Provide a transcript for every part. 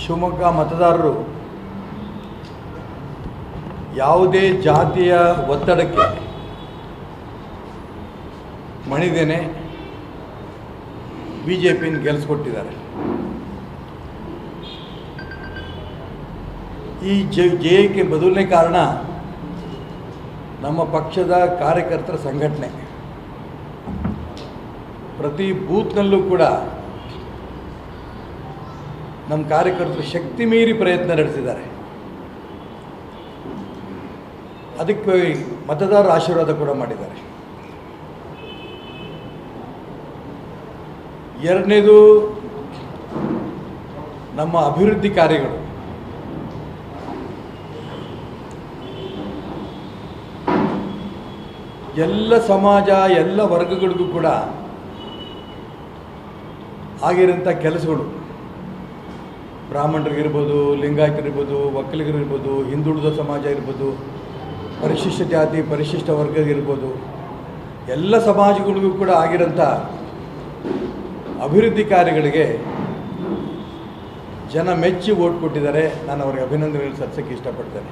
ಶಿವಮೊಗ್ಗ ಮತದಾರರು ಯಾವುದೇ ಜಾತಿಯ ಒತ್ತಡಕ್ಕೆ ಮಣಿದೇನೆ ಬಿ ಜೆ ಪಿನ ಗೆಲ್ಲಿಸ್ಕೊಟ್ಟಿದ್ದಾರೆ ಈ ಜ ಜಯಕ್ಕೆ ಮೊದಲನೇ ಕಾರಣ ನಮ್ಮ ಪಕ್ಷದ ಕಾರ್ಯಕರ್ತರ ಸಂಘಟನೆ ಪ್ರತಿ ಬೂತ್ನಲ್ಲೂ ಕೂಡ ನಮ್ಮ ಕಾರ್ಯಕರ್ತರು ಶಕ್ತಿ ಮೀರಿ ಪ್ರಯತ್ನ ನಡೆಸಿದ್ದಾರೆ ಅದಕ್ಕೆ ಮತದಾರರ ಆಶೀರ್ವಾದ ಕೂಡ ಮಾಡಿದ್ದಾರೆ ಎರಡನೇದು ನಮ್ಮ ಅಭಿವೃದ್ಧಿ ಕಾರ್ಯಗಳು ಎಲ್ಲ ಸಮಾಜ ಎಲ್ಲ ವರ್ಗಗಳಿಗೂ ಕೂಡ ಆಗಿರೋಂಥ ಕೆಲಸಗಳು ಬ್ರಾಹ್ಮಣರಿಗಿರ್ಬೋದು ಲಿಂಗಾಯತರಿರ್ಬೋದು ಒಕ್ಕಲಿಗರಿರ್ಬೋದು ಹಿಂದುಳಿದ ಸಮಾಜ ಇರ್ಬೋದು ಪರಿಶಿಷ್ಟ ಜಾತಿ ಪರಿಶಿಷ್ಟ ವರ್ಗ ಇರ್ಬೋದು ಎಲ್ಲ ಸಮಾಜಗಳಿಗೂ ಕೂಡ ಆಗಿರೋಂಥ ಅಭಿವೃದ್ಧಿ ಕಾರ್ಯಗಳಿಗೆ ಜನ ಮೆಚ್ಚಿ ಓಟ್ ಕೊಟ್ಟಿದ್ದಾರೆ ನಾನು ಅವರಿಗೆ ಅಭಿನಂದನೆಗಳು ಸಲ್ಲಿಸೋಕ್ಕೆ ಇಷ್ಟಪಡ್ತೇನೆ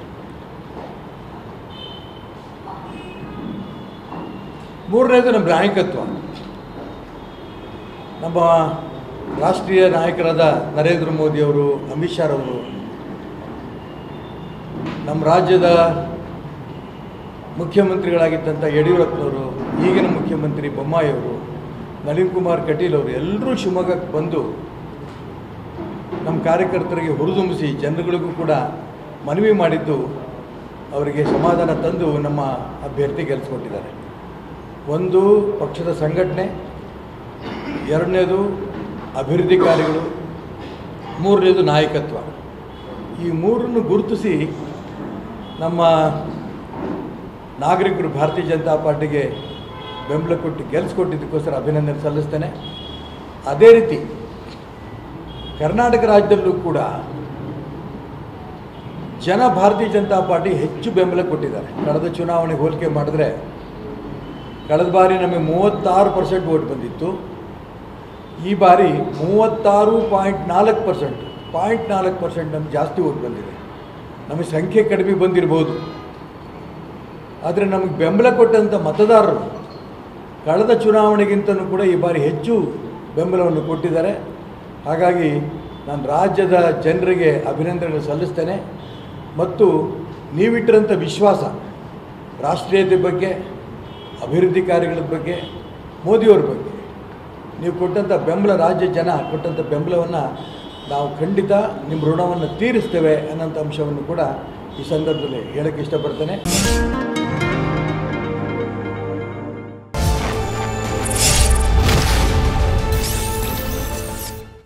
ಮೂರನೇದು ನಮ್ಮ ನಾಯಕತ್ವ ನಮ್ಮ ರಾಷ್ಟ್ರೀಯ ನಾಯಕರಾದ ನರೇಂದ್ರ ಮೋದಿಯವರು ಅಮಿತ್ ಶಾರವರು ನಮ್ಮ ರಾಜ್ಯದ ಮುಖ್ಯಮಂತ್ರಿಗಳಾಗಿದ್ದಂಥ ಯಡಿಯೂರಪ್ಪನವರು ಈಗಿನ ಮುಖ್ಯಮಂತ್ರಿ ಬೊಮ್ಮಾಯಿಯವರು ನಳಿನ್ ಕುಮಾರ್ ಕಟೀಲ್ ಅವರು ಎಲ್ಲರೂ ಶಿವಮೊಗ್ಗಕ್ಕೆ ಬಂದು ನಮ್ಮ ಕಾರ್ಯಕರ್ತರಿಗೆ ಹುರಿದುಂಬಿಸಿ ಜನಗಳಿಗೂ ಕೂಡ ಮನವಿ ಮಾಡಿದ್ದು ಅವರಿಗೆ ಸಮಾಧಾನ ತಂದು ನಮ್ಮ ಅಭ್ಯರ್ಥಿ ಗೆಲ್ಲಿಸ್ಕೊಟ್ಟಿದ್ದಾರೆ ಒಂದು ಪಕ್ಷದ ಸಂಘಟನೆ ಎರಡನೇದು ಅಭಿವೃದ್ಧಿ ಕಾರ್ಯಗಳು ಮೂರನೇದು ನಾಯಕತ್ವ ಈ ಮೂರನ್ನು ಗುರುತಿಸಿ ನಮ್ಮ ನಾಗರಿಕರು ಭಾರತೀಯ ಜನತಾ ಪಾರ್ಟಿಗೆ ಬೆಂಬಲ ಕೊಟ್ಟು ಗೆಲ್ಲಿಸ್ಕೊಟ್ಟಿದ್ದಕ್ಕೋಸ್ಕರ ಅಭಿನಂದನೆ ಸಲ್ಲಿಸ್ತೇನೆ ಅದೇ ರೀತಿ ಕರ್ನಾಟಕ ರಾಜ್ಯದಲ್ಲೂ ಕೂಡ ಜನ ಭಾರತೀಯ ಜನತಾ ಪಾರ್ಟಿ ಹೆಚ್ಚು ಬೆಂಬಲ ಕೊಟ್ಟಿದ್ದಾರೆ ಕಳೆದ ಚುನಾವಣೆಗೆ ಹೋಲಿಕೆ ಮಾಡಿದ್ರೆ ಕಳೆದ ಬಾರಿ ನಮಗೆ ಮೂವತ್ತಾರು ಪರ್ಸೆಂಟ್ ವೋಟ್ ಬಂದಿತ್ತು ಈ ಬಾರಿ ಮೂವತ್ತಾರು ಪಾಯಿಂಟ್ ನಾಲ್ಕು ಪರ್ಸೆಂಟ್ ಪಾಯಿಂಟ್ ನಾಲ್ಕು ಪರ್ಸೆಂಟ್ ನಮ್ಗೆ ಜಾಸ್ತಿ ವೋಟ್ ಬಂದಿದೆ ನಮಗೆ ಸಂಖ್ಯೆ ಕಡಿಮೆ ಬಂದಿರ್ಬೋದು ಆದರೆ ನಮಗೆ ಬೆಂಬಲ ಕೊಟ್ಟಂಥ ಮತದಾರರು ಕಳೆದ ಚುನಾವಣೆಗಿಂತಲೂ ಕೂಡ ಈ ಬಾರಿ ಹೆಚ್ಚು ಬೆಂಬಲವನ್ನು ಕೊಟ್ಟಿದ್ದಾರೆ ಹಾಗಾಗಿ ನಾನು ರಾಜ್ಯದ ಜನರಿಗೆ ಅಭಿನಂದನೆಗಳು ಸಲ್ಲಿಸ್ತೇನೆ ಮತ್ತು ನೀವಿಟ್ಟಿರೋಂಥ ವಿಶ್ವಾಸ ರಾಷ್ಟ್ರೀಯತೆ ಬಗ್ಗೆ ಅಭಿವೃದ್ಧಿ ಕಾರ್ಯಗಳ ಬಗ್ಗೆ ಮೋದಿಯವ್ರ ಬಗ್ಗೆ ನೀವು ಕೊಟ್ಟಂಥ ಬೆಂಬಲ ರಾಜ್ಯ ಜನ ಕೊಟ್ಟಂಥ ಬೆಂಬಲವನ್ನು ನಾವು ಖಂಡಿತ ನಿಮ್ಮ ಋಣವನ್ನು ತೀರಿಸ್ತೇವೆ ಅನ್ನೋಂಥ ಅಂಶವನ್ನು ಕೂಡ ಈ ಸಂದರ್ಭದಲ್ಲಿ ಹೇಳೋಕ್ಕೆ ಇಷ್ಟಪಡ್ತೇನೆ